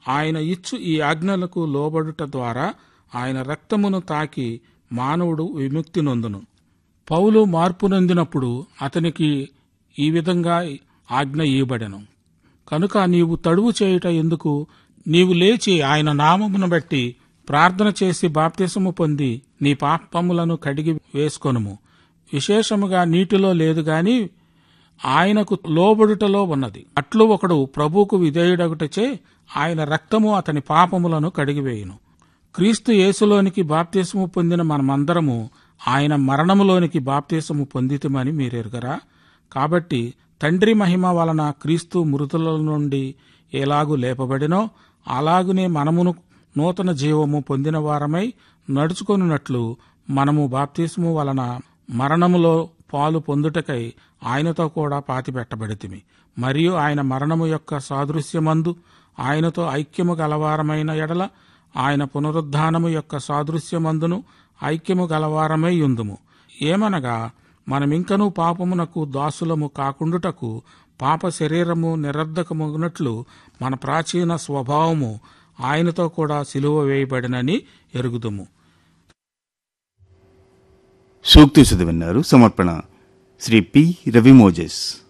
ఆయన ఇచ్చు ఈ ఆజ్ఞలకు లోబడుట ద్వారా ఆయన రక్తమును తాకి మానవుడు విముక్తి నొందును పౌలు మార్పు నొందినప్పుడు అతనికి ఈ విధంగా ఆజ్ఞ ఇవ్వబడెను కనుక నీవు తడువు చేయుట ఎందుకు నీవు లేచి ఆయన నామమును బట్టి ప్రార్థన చేసి బాప్తిసము పొంది నీ పాపములను కడిగి వేసుకొనుము విశేషముగా నీటిలో లేదు గాని ఆయనకు లోబడుటలో ఉన్నది అట్లు ఒకడు ప్రభువుకు విధేయుడగుటచే ఆయన రక్తము అతని పాపములను కడిగివేయును క్రీస్తు యేసులోనికి బాప్తిసము పొందిన మనమందరము ఆయన మరణములోనికి బాప్తిసము పొందితమని మీరెరుగరా కాబట్టి తండ్రి మహిమ వలన క్రీస్తు మృతుల నుండి ఎలాగు లేపబడినో అలాగునే మనమును నూతన జీవము పొందిన వారమై నడుచుకొనున్నట్లు మనము బాప్తిస్ము వలన మరణములో పాలు పొందుటకై ఆయనతో కూడా పాతిపెట్టబడితిమి మరియు ఆయన మరణము యొక్క సాదృశ్యమందు ఆయనతో ఐక్యము గలవారమైన ఎడల ఆయన పునరుద్ధానము యొక్క సాదృశ్యమందును ఐక్యము గలవారమై ఉందుము ఏమనగా మనమింకనూ పాపమునకు దాసులము కాకుండుటకు పాప శరీరము నిరర్ధకమునట్లు మన ప్రాచీన స్వభావము ఆయనతో కూడా సిలువ వేయబడినని ఎరుగుదుము సూక్తి చదివిన్నారు సమర్పణ శ్రీ పి రవి మోజెస్